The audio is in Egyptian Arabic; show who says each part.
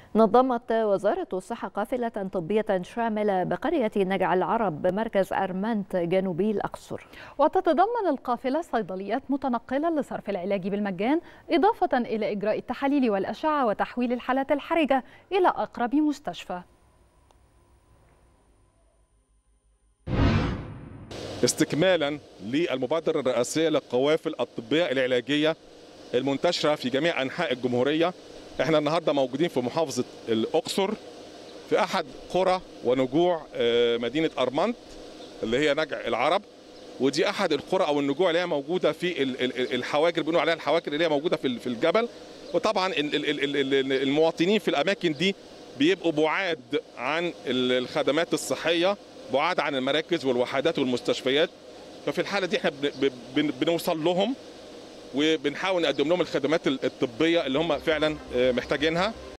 Speaker 1: نظمت وزارة الصحة قافلة طبية شاملة بقرية نجع العرب بمركز أرمنت جنوبي الأقصر
Speaker 2: وتتضمن القافلة صيدليات متنقلة لصرف العلاج بالمجان إضافة إلى إجراء التحاليل والأشعة وتحويل الحالات الحرجة إلى أقرب مستشفى
Speaker 3: استكمالا للمبادرة الرئاسية للقوافل الطبية العلاجية المنتشرة في جميع أنحاء الجمهورية احنا النهاردة موجودين في محافظة الأقصر في أحد قرى ونجوع مدينة أرمنت اللي هي نجع العرب ودي أحد القرى أو النجوع اللي هي موجودة في الحواجر بنقول عليها الحواجر اللي هي موجودة في الجبل وطبعا المواطنين في الأماكن دي بيبقوا بعاد عن الخدمات الصحية بعاد عن المراكز والوحدات والمستشفيات ففي الحالة دي احنا بنوصل لهم وبنحاول نقدم لهم الخدمات الطبية اللي هم فعلا محتاجينها